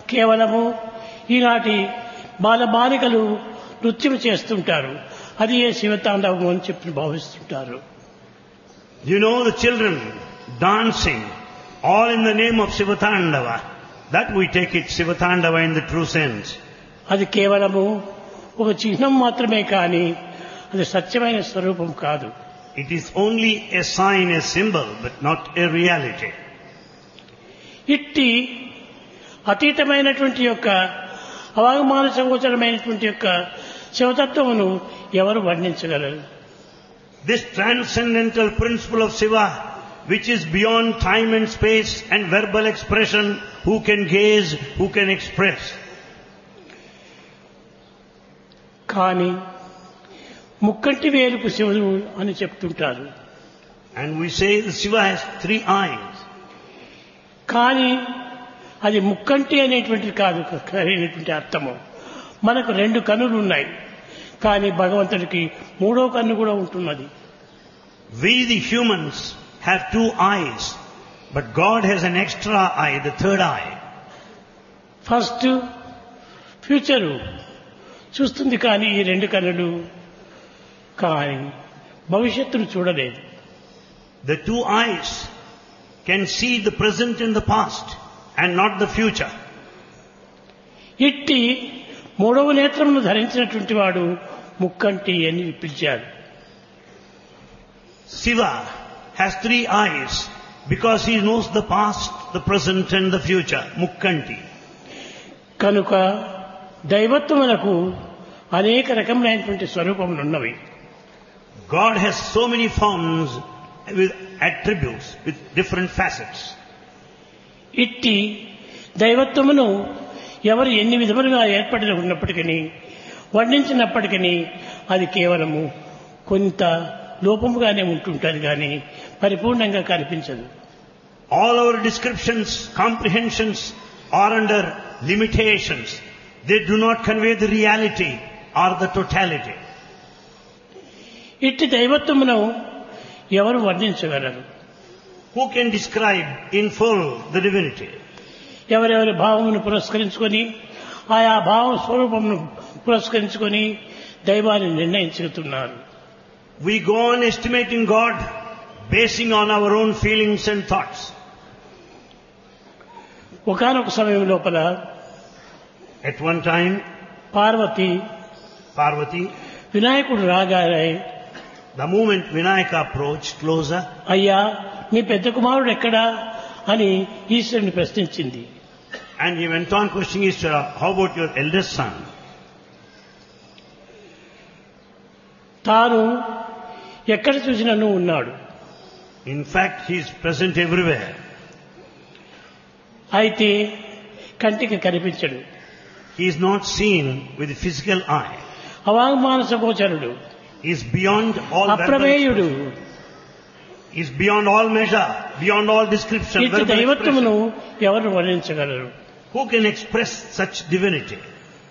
కేవలము ఈనాటి బాలబాలికలు నృత్యం చేస్తుంటారు అది ఏ శివతాండవం అని చెప్పి భావిస్తుంటారు You know the children dancing, all in the name of Sivatandava. That we take it Sivatandava in the true sense. అది కేవలము ఒక చిహ్నం మాత్రమే కానీ అది సత్యమైన స్వరూపం కాదు It is only a sign, a symbol, but not a reality. ఇట్టి అతీతమైనటువంటి యొక్క అవాగమాన సంగోచరమైనటువంటి యొక్క శివతత్వమును ఎవరు వర్ణించగలరు This transcendental principle of Shiva, which is beyond time and space and verbal expression, who can gaze, who can express. కానీ ముక్కంటి వేలుపు శివుడు అని చెప్తుంటారు And we say that Shiva has three eyes. కానీ అది ముక్కంటి అనేటువంటిది కాదు సరైనటువంటి అర్థము మనకు రెండు కన్నులు ఉన్నాయి కానీ భగవంతుడికి మూడో కన్ను కూడా ఉంటున్నది We the humans have two eyes, but God has an extra eye, the third eye. First future చూస్తుంది కానీ ఈ రెండు కన్నులు కానీ భవిష్యత్తును చూడలేదు The two eyes can see the present and the past and not the future. ఇట్టి మూడవ నేత్రమును ధరించినటువంటి వాడు ముక్కంటి అని పిలిచాడు Shiva has three eyes because he knows the past, the present and the future. Mukkanti. కనుక దైవత్వములకు అనేక రకములైనటువంటి స్వరూపములు ఉన్నవి God has so many forms with attributes, with different facets. ఇట్టి దైవత్వమును ఎవరు ఎన్ని విధములుగా ఏర్పడి ఉన్నప్పటికీ వర్ణించినప్పటికీ అది కేవలము కొంత లోపముగానే ఉంటుంటుంది కానీ పరిపూర్ణంగా కనిపించదు All our descriptions, comprehensions are under limitations. They do not convey the reality or the totality. ఇట్టి దైవత్వమును ఎవరు వర్ణించగలరు Who can describe in full the divinity? ఎవరెవరి భావమును పురస్కరించుకొని ఆయా భావ స్వరూపమును పురస్కరించుకొని దైవాన్ని నిర్ణయించుతున్నారు We go on estimating God basing on our own feelings and thoughts. ఒకనొక సమయం లోపల At one time, Parvati Parvati, వినాయకుడు రాగానే the moment Vinayaka approached closer, అయ్యా మీ పెద్ద కుమారుడు ఎక్కడా అని ఈశ్వరుని ప్రశ్నించింది and he went on questioning Ishvara, how about your eldest son? తాను ఎక్కడ చూసినను ఉన్నాడు In fact, he is present everywhere. అయితే కంటికి కనిపించడు He is not seen with the physical eye. అవాంగ్మానస గోచరుడు He is beyond all verbal అప్రమేయుడు expression. He is beyond all measure, beyond all description, ఇట్టి verbal దైవత్వమును expression. ఎవరు వర్ణించగలరు Who can express such divinity?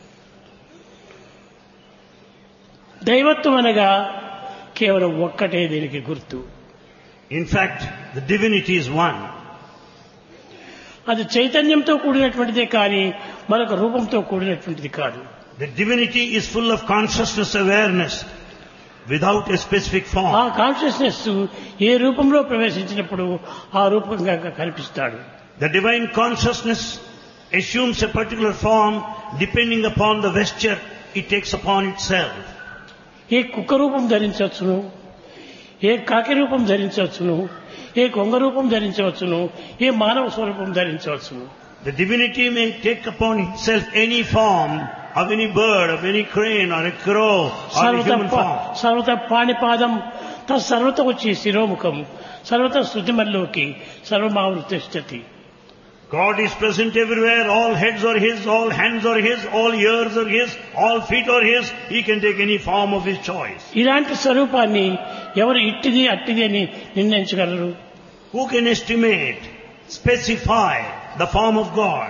దైవత్వం అనగా కేవలం ఒక్కటే దీనికి గుర్తు In fact, the divinity is one. అది చైతన్యంతో కూడినటువంటిదే కానీ మరొక రూపంతో కూడినటువంటిది కాదు The divinity is full of consciousness awareness without a specific ఆ form. కాన్షియస్నెస్ ఏ రూపంలో ప్రవేశించినప్పుడు ఆ రూపంగా కనిపిస్తాడు The divine consciousness assumes a particular form depending upon the vesture it takes upon itself. ఏ కుక్క రూపం ధరించవచ్చును ఏ కాకి రూపం ధరించవచ్చును ఏ కొంగ రూపం ధరించవచ్చును ఏ మానవ స్వరూపం ధరించవచ్చును The divinity may take upon itself any form of any bird, of any crane or a crow or a సర్వత human ప- form. సర్వత పాణిపాదం తత్ సర్వత వచ్చి శిరోముఖం సర్వత శృతిమల్లోకి సర్వమావృతిష్టతి God is present everywhere. All heads are His, all hands are His, all ears are His, all feet are His. He can take any form of His choice. ఇలాంటి స్వరూపాన్ని ఎవరు ఇట్టిది అట్టిది అని నిర్ణయించగలరు Who can estimate, specify the form of God?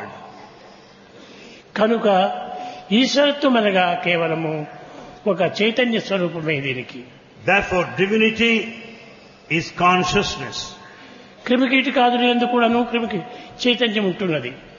కనుక ఈశ్వరత్వం అనగా కేవలము ఒక చైతన్య స్వరూపమే దీనికి Therefore, divinity is consciousness. క్రిమికీటి కాదులు ఎందుకు కూడాను క్రిమికి చైతన్యం ఉంటున్నది